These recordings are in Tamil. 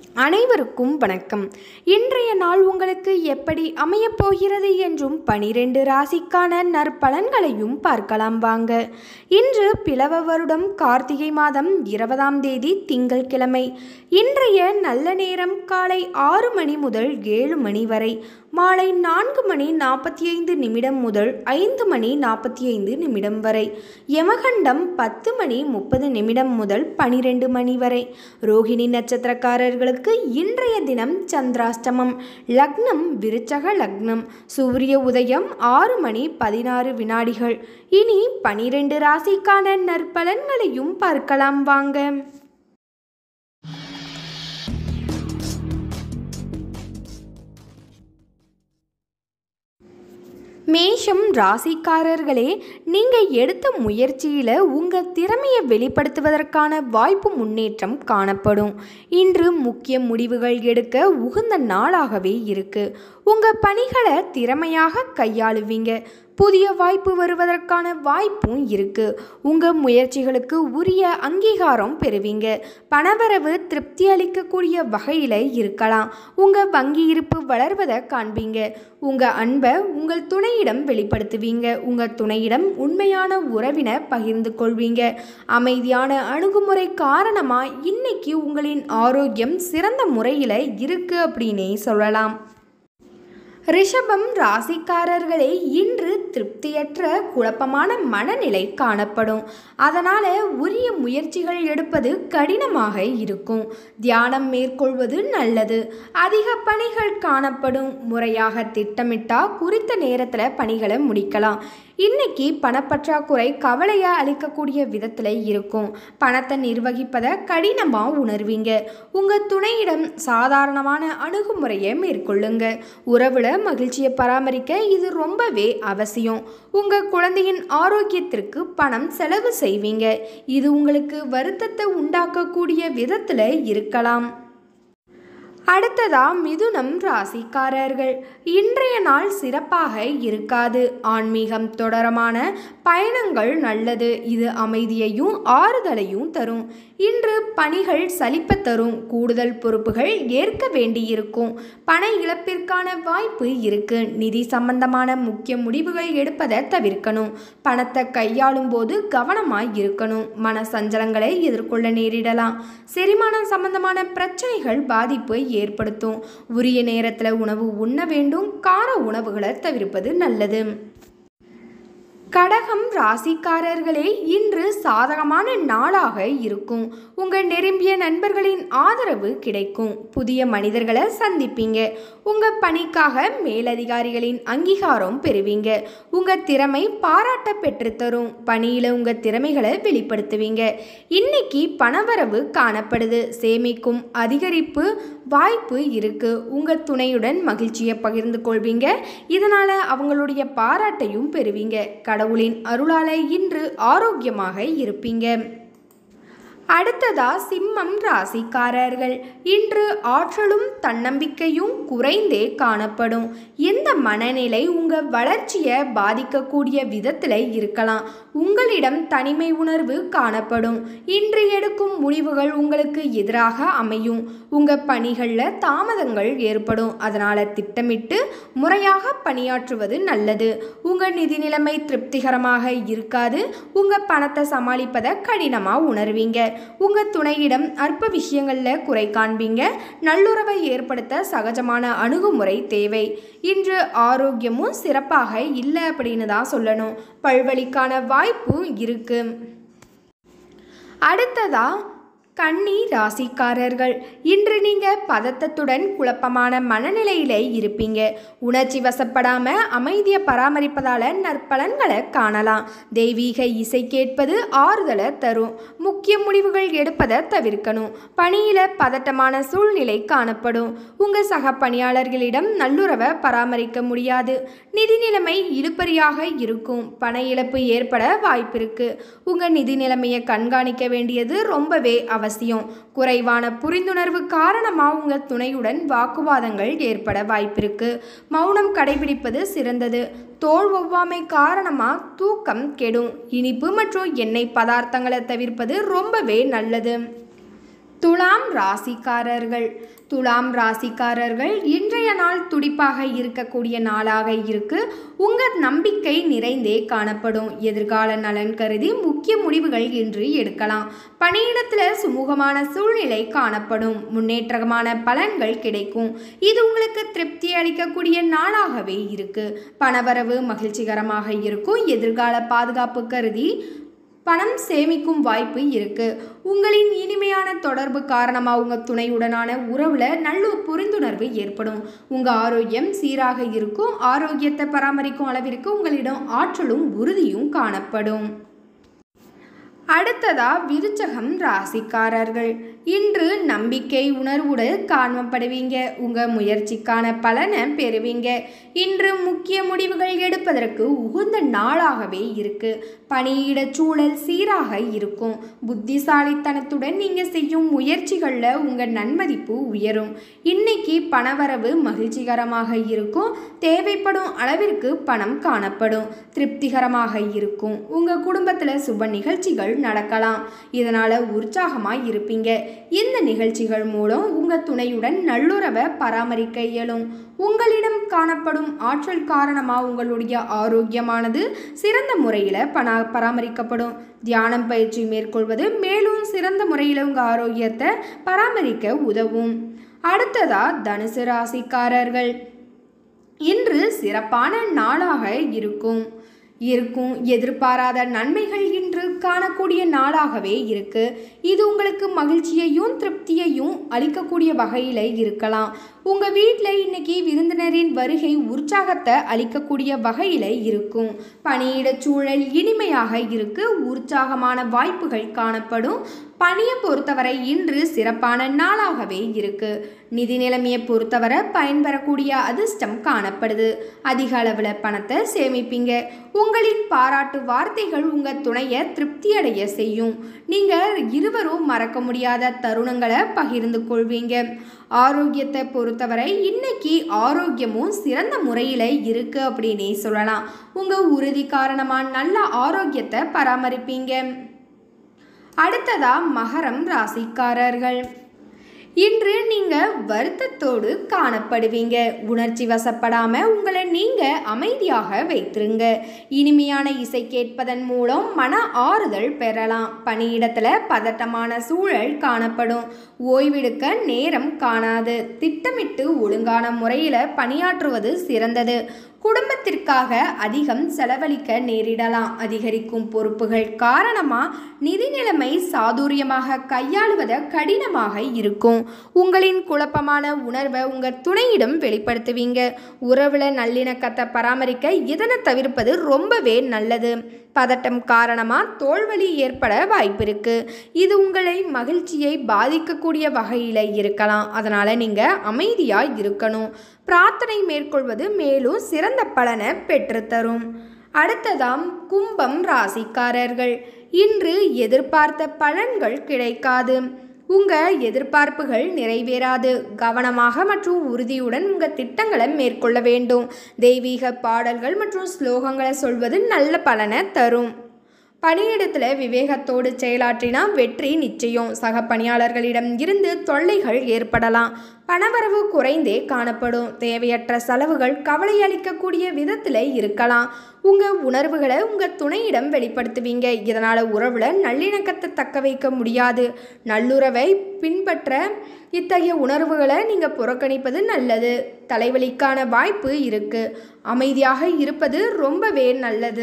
அனைவருக்கும் வணக்கம் இன்றைய நாள் உங்களுக்கு எப்படி அமையப் போகிறது என்றும் பனிரெண்டு ராசிக்கான நற்பலன்களையும் பார்க்கலாம் வாங்க இன்று பிளவ வருடம் கார்த்திகை மாதம் இருபதாம் தேதி திங்கட்கிழமை இன்றைய நல்ல நேரம் காலை ஆறு மணி முதல் ஏழு மணி வரை மாலை நான்கு மணி நாற்பத்தி ஐந்து நிமிடம் முதல் ஐந்து மணி நாற்பத்தி ஐந்து நிமிடம் வரை யமகண்டம் பத்து மணி முப்பது நிமிடம் முதல் பனிரெண்டு மணி வரை ரோகிணி நட்சத்திரக்காரர்களுக்கு இன்றைய தினம் சந்திராஷ்டமம் லக்னம் விருச்சக லக்னம் சூரிய உதயம் ஆறு மணி பதினாறு வினாடிகள் இனி பனிரெண்டு ராசிக்கான நற்பலன்களையும் பார்க்கலாம் வாங்க மேஷம் ராசிக்காரர்களே நீங்கள் எடுத்த முயற்சியில் உங்கள் திறமையை வெளிப்படுத்துவதற்கான வாய்ப்பு முன்னேற்றம் காணப்படும் இன்று முக்கிய முடிவுகள் எடுக்க உகந்த நாளாகவே இருக்கு உங்கள் பணிகளை திறமையாக கையாளுவீங்க புதிய வாய்ப்பு வருவதற்கான வாய்ப்பும் இருக்கு உங்கள் முயற்சிகளுக்கு உரிய அங்கீகாரம் பெறுவீங்க பணவரவு திருப்தி அளிக்கக்கூடிய வகையில் இருக்கலாம் உங்கள் வங்கி இருப்பு வளர்வதை காண்பீங்க உங்கள் அன்பை உங்கள் துணையிடம் வெளிப்படுத்துவீங்க உங்கள் துணையிடம் உண்மையான உறவினை பகிர்ந்து கொள்வீங்க அமைதியான அணுகுமுறை காரணமாக இன்னைக்கு உங்களின் ஆரோக்கியம் சிறந்த முறையில் இருக்கு அப்படின்னே சொல்லலாம் ரிஷபம் ராசிக்காரர்களே இன்று திருப்தியற்ற குழப்பமான மனநிலை காணப்படும் அதனால் உரிய முயற்சிகள் எடுப்பது கடினமாக இருக்கும் தியானம் மேற்கொள்வது நல்லது அதிக பணிகள் காணப்படும் முறையாக திட்டமிட்டா குறித்த நேரத்தில் பணிகளை முடிக்கலாம் இன்னைக்கு பணப்பற்றாக்குறை கவலையை அளிக்கக்கூடிய விதத்தில் இருக்கும் பணத்தை நிர்வகிப்பதை கடினமாக உணர்வீங்க உங்கள் துணையிடம் சாதாரணமான அணுகுமுறையை மேற்கொள்ளுங்க உறவில் மகிழ்ச்சியை பராமரிக்க இது ரொம்பவே அவசியம் உங்கள் குழந்தையின் ஆரோக்கியத்திற்கு பணம் செலவு செய்வீங்க இது உங்களுக்கு வருத்தத்தை உண்டாக்கக்கூடிய விதத்தில் இருக்கலாம் அடுத்ததா மிதுனம் ராசிக்காரர்கள் இன்றைய நாள் சிறப்பாக இருக்காது ஆன்மீகம் தொடரமான பயணங்கள் நல்லது இது அமைதியையும் ஆறுதலையும் தரும் இன்று பணிகள் சலிப்ப தரும் கூடுதல் பொறுப்புகள் ஏற்க வேண்டியிருக்கும் பண இழப்பிற்கான வாய்ப்பு இருக்கு நிதி சம்பந்தமான முக்கிய முடிவுகள் எடுப்பதை தவிர்க்கணும் பணத்தை கையாளும் போது கவனமாய் இருக்கணும் மன சஞ்சலங்களை எதிர்கொள்ள நேரிடலாம் செரிமானம் சம்பந்தமான பிரச்சனைகள் பாதிப்பு ஏற்படுத்தும் உரிய நேரத்தில் உணவு உண்ண வேண்டும் கார உணவுகளை தவிர்ப்பது நல்லது கடகம் ராசிக்காரர்களே இன்று சாதகமான நாளாக இருக்கும் உங்கள் நெருங்கிய நண்பர்களின் ஆதரவு கிடைக்கும் புதிய மனிதர்களை சந்திப்பீங்க உங்கள் பணிக்காக மேலதிகாரிகளின் அங்கீகாரம் பெறுவீங்க உங்கள் திறமை பாராட்ட பெற்றுத்தரும் பணியில் உங்கள் திறமைகளை வெளிப்படுத்துவீங்க இன்னைக்கு பணவரவு காணப்படுது சேமிக்கும் அதிகரிப்பு வாய்ப்பு இருக்கு உங்கள் துணையுடன் மகிழ்ச்சியை பகிர்ந்து கொள்வீங்க இதனால் அவங்களுடைய பாராட்டையும் பெறுவீங்க கடவுளின் அருளால இன்று ஆரோக்கியமாக இருப்பீங்க அடுத்ததா சிம்மம் ராசிக்காரர்கள் இன்று ஆற்றலும் தன்னம்பிக்கையும் குறைந்தே காணப்படும் எந்த மனநிலை உங்கள் வளர்ச்சியை பாதிக்கக்கூடிய விதத்தில் இருக்கலாம் உங்களிடம் தனிமை உணர்வு காணப்படும் இன்று எடுக்கும் முடிவுகள் உங்களுக்கு எதிராக அமையும் உங்கள் பணிகளில் தாமதங்கள் ஏற்படும் அதனால் திட்டமிட்டு முறையாக பணியாற்றுவது நல்லது உங்கள் நிதி நிலைமை திருப்திகரமாக இருக்காது உங்கள் பணத்தை சமாளிப்பதை கடினமாக உணர்வீங்க உங்கள் துணையிடம் அற்ப விஷயங்களில் குறை காண்பீங்க நல்லுறவை ஏற்படுத்த சகஜமான அணுகுமுறை தேவை இன்று ஆரோக்கியமும் சிறப்பாக இல்லை அப்படின்னு தான் சொல்லணும் பல்வழிக்கான வாய்ப்பு இருக்கு அடுத்ததா கன்னி ராசிக்காரர்கள் இன்று நீங்கள் பதத்தத்துடன் குழப்பமான மனநிலையிலே இருப்பீங்க உணர்ச்சி வசப்படாம அமைதியை பராமரிப்பதால நற்பலன்களை காணலாம் தெய்வீக இசை கேட்பது ஆறுதலை தரும் முக்கிய முடிவுகள் எடுப்பதை தவிர்க்கணும் பணியில பதட்டமான சூழ்நிலை காணப்படும் உங்க சக பணியாளர்களிடம் நல்லுறவை பராமரிக்க முடியாது நிதி நிலைமை இழுபறியாக இருக்கும் பண இழப்பு ஏற்பட வாய்ப்பிருக்கு உங்க நிதி நிலைமையை கண்காணிக்க வேண்டியது ரொம்பவே அவசியம் அவசியம் குறைவான புரிந்துணர்வு காரணமாக உங்கள் துணையுடன் வாக்குவாதங்கள் ஏற்பட வாய்ப்பிருக்கு மௌனம் கடைபிடிப்பது சிறந்தது தோல் ஒவ்வாமை காரணமாக தூக்கம் கெடும் இனிப்பு மற்றும் எண்ணெய் பதார்த்தங்களை தவிர்ப்பது ரொம்பவே நல்லது துலாம் ராசிக்காரர்கள் துலாம் ராசிக்காரர்கள் இன்றைய நாள் துடிப்பாக இருக்கக்கூடிய நாளாக இருக்கு உங்கள் நம்பிக்கை நிறைந்தே காணப்படும் எதிர்கால நலன் கருதி முக்கிய முடிவுகள் இன்று எடுக்கலாம் பணியிடத்தில் சுமூகமான சூழ்நிலை காணப்படும் முன்னேற்றமான பலன்கள் கிடைக்கும் இது உங்களுக்கு திருப்தி அளிக்கக்கூடிய நாளாகவே இருக்கு பணவரவு மகிழ்ச்சிகரமாக இருக்கும் எதிர்கால பாதுகாப்பு கருதி பணம் சேமிக்கும் வாய்ப்பு இருக்கு உங்களின் இனிமையான தொடர்பு காரணமாக உங்கள் துணையுடனான உறவில் நல்ல புரிந்துணர்வு ஏற்படும் உங்கள் ஆரோக்கியம் சீராக இருக்கும் ஆரோக்கியத்தை பராமரிக்கும் அளவிற்கு உங்களிடம் ஆற்றலும் உறுதியும் காணப்படும் அடுத்ததா விருச்சகம் ராசிக்காரர்கள் இன்று நம்பிக்கை உணர்வுடு காணப்படுவீங்க உங்கள் முயற்சிக்கான பலனை பெறுவீங்க இன்று முக்கிய முடிவுகள் எடுப்பதற்கு உகந்த நாளாகவே இருக்கு பணியிட சூழல் சீராக இருக்கும் புத்திசாலித்தனத்துடன் நீங்கள் செய்யும் முயற்சிகளில் உங்கள் நன்மதிப்பு உயரும் இன்னைக்கு பணவரவு மகிழ்ச்சிகரமாக இருக்கும் தேவைப்படும் அளவிற்கு பணம் காணப்படும் திருப்திகரமாக இருக்கும் உங்கள் குடும்பத்தில் சுப நிகழ்ச்சிகள் நடக்கலாம் இதனால் உற்சாகமாக இருப்பீங்க இந்த நிகழ்ச்சிகள் மூலம் உங்கள் துணையுடன் நல்லுறவை பராமரிக்க இயலும் உங்களிடம் காணப்படும் ஆற்றல் காரணமாக உங்களுடைய ஆரோக்கியமானது சிறந்த முறையில் பண பராமரிக்கப்படும் தியானம் பயிற்சி மேற்கொள்வது மேலும் சிறந்த முறையில் உங்கள் ஆரோக்கியத்தை பராமரிக்க உதவும் அடுத்ததா தனுசு ராசிக்காரர்கள் இன்று சிறப்பான நாளாக இருக்கும் இருக்கும் எதிர்பாராத நன்மைகள் இன்று காணக்கூடிய நாளாகவே இருக்கு இது உங்களுக்கு மகிழ்ச்சியையும் திருப்தியையும் அளிக்கக்கூடிய வகையில் இருக்கலாம் உங்கள் வீட்டில் இன்னைக்கு விருந்தினரின் வருகை உற்சாகத்தை அளிக்கக்கூடிய வகையில் இருக்கும் பணியிட சூழல் இனிமையாக இருக்கு உற்சாகமான வாய்ப்புகள் காணப்படும் பணியை பொறுத்தவரை இன்று சிறப்பான நாளாகவே இருக்கு நிதி நிலைமையை பொறுத்தவரை பயன்பெறக்கூடிய அதிர்ஷ்டம் காணப்படுது அதிக அளவில் பணத்தை சேமிப்பீங்க உங்களின் பாராட்டு வார்த்தைகள் உங்கள் துணையை திருப்தியடைய செய்யும் நீங்கள் இருவரும் மறக்க முடியாத தருணங்களை பகிர்ந்து கொள்வீங்க ஆரோக்கியத்தை பொறுத்தவரை இன்னைக்கு ஆரோக்கியமும் சிறந்த முறையில் இருக்கு அப்படின்னே சொல்லலாம் உங்கள் உறுதி காரணமாக நல்ல ஆரோக்கியத்தை பராமரிப்பீங்க அடுத்ததா மகரம் ராசிக்காரர்கள் இன்று நீங்கள் வருத்தத்தோடு காணப்படுவீங்க உணர்ச்சி வசப்படாமல் உங்களை நீங்கள் அமைதியாக வைத்திருங்க இனிமையான இசை கேட்பதன் மூலம் மன ஆறுதல் பெறலாம் பணியிடத்தில் பதட்டமான சூழல் காணப்படும் ஓய்வெடுக்க நேரம் காணாது திட்டமிட்டு ஒழுங்கான முறையில் பணியாற்றுவது சிறந்தது குடும்பத்திற்காக அதிகம் செலவழிக்க நேரிடலாம் அதிகரிக்கும் பொறுப்புகள் காரணமாக நிதி நிலைமை சாதுரியமாக கையாளுவத கடினமாக இருக்கும் உங்களின் குழப்பமான உணர்வை உங்கள் துணையிடம் வெளிப்படுத்துவீங்க உறவில் நல்லிணக்கத்தை பராமரிக்க இதனை தவிர்ப்பது ரொம்பவே நல்லது பதட்டம் காரணமாக தோல்வலி ஏற்பட வாய்ப்பிருக்கு இது உங்களை மகிழ்ச்சியை பாதிக்கக்கூடிய வகையில் இருக்கலாம் அதனால் நீங்கள் அமைதியாக இருக்கணும் பிரார்த்தனை மேற்கொள்வது மேலும் சிறந்த பலனை பெற்றுத்தரும் அடுத்ததாம் கும்பம் ராசிக்காரர்கள் இன்று எதிர்பார்த்த பலன்கள் கிடைக்காது உங்கள் எதிர்பார்ப்புகள் நிறைவேறாது கவனமாக மற்றும் உறுதியுடன் உங்கள் திட்டங்களை மேற்கொள்ள வேண்டும் தெய்வீக பாடல்கள் மற்றும் ஸ்லோகங்களை சொல்வது நல்ல பலனை தரும் பணியிடத்தில் விவேகத்தோடு செயலாற்றினா வெற்றி நிச்சயம் சக பணியாளர்களிடம் இருந்து தொல்லைகள் ஏற்படலாம் பணவரவு குறைந்தே காணப்படும் தேவையற்ற செலவுகள் கவலை அளிக்கக்கூடிய விதத்தில் இருக்கலாம் உங்கள் உணர்வுகளை உங்கள் துணையிடம் வெளிப்படுத்துவீங்க இதனால் உறவில் நல்லிணக்கத்தை தக்க வைக்க முடியாது நல்லுறவை பின்பற்ற இத்தகைய உணர்வுகளை நீங்கள் புறக்கணிப்பது நல்லது தலைவலிக்கான வாய்ப்பு இருக்குது அமைதியாக இருப்பது ரொம்பவே நல்லது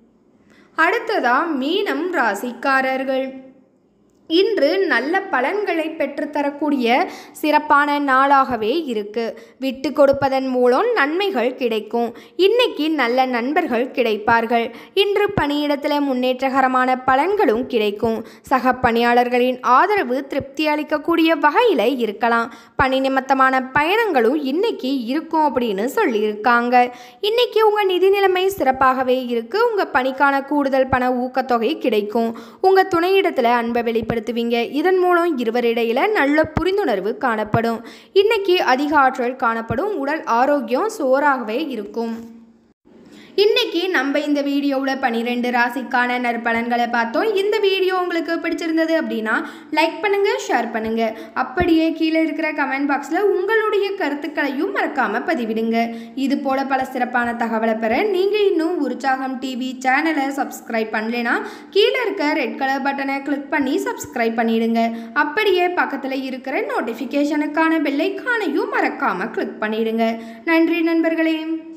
அடுத்ததா மீனம் ராசிக்காரர்கள் இன்று நல்ல பலன்களை பெற்றுத்தரக்கூடிய சிறப்பான நாளாகவே இருக்கு விட்டு கொடுப்பதன் மூலம் நன்மைகள் கிடைக்கும் இன்னைக்கு நல்ல நண்பர்கள் கிடைப்பார்கள் இன்று பணியிடத்தில் முன்னேற்றகரமான பலன்களும் கிடைக்கும் சக பணியாளர்களின் ஆதரவு திருப்தி அளிக்கக்கூடிய வகையில் இருக்கலாம் பணி நிமித்தமான பயணங்களும் இன்னைக்கு இருக்கும் அப்படின்னு சொல்லியிருக்காங்க இன்னைக்கு உங்கள் நிதி நிலைமை சிறப்பாகவே இருக்கு உங்கள் பணிக்கான கூடுதல் பண ஊக்கத்தொகை கிடைக்கும் உங்கள் துணையிடத்தில் அன்பை வெளிப்படுத்த பயன்படுத்துவீங்க இதன் மூலம் இருவரிடையில நல்ல புரிந்துணர்வு காணப்படும் இன்னைக்கு அதிக ஆற்றல் காணப்படும் உடல் ஆரோக்கியம் சோறாகவே இருக்கும் இன்னைக்கு நம்ம இந்த வீடியோவில் பன்னிரெண்டு ராசிக்கான நற்பலன்களை பார்த்தோம் இந்த வீடியோ உங்களுக்கு பிடிச்சிருந்தது அப்படின்னா லைக் பண்ணுங்க ஷேர் பண்ணுங்க அப்படியே கீழே இருக்கிற கமெண்ட் பாக்ஸில் உங்களுடைய கருத்துக்களையும் மறக்காம பதிவிடுங்க இது போல பல சிறப்பான தகவலை பெற நீங்கள் இன்னும் உற்சாகம் டிவி சேனலை சப்ஸ்கிரைப் பண்ணலைன்னா கீழே இருக்க ரெட் கலர் பட்டனை கிளிக் பண்ணி சப்ஸ்கிரைப் பண்ணிடுங்க அப்படியே பக்கத்தில் இருக்கிற நோட்டிஃபிகேஷனுக்கான பெல்லைக்கானையும் மறக்காம கிளிக் பண்ணிடுங்க நன்றி நண்பர்களே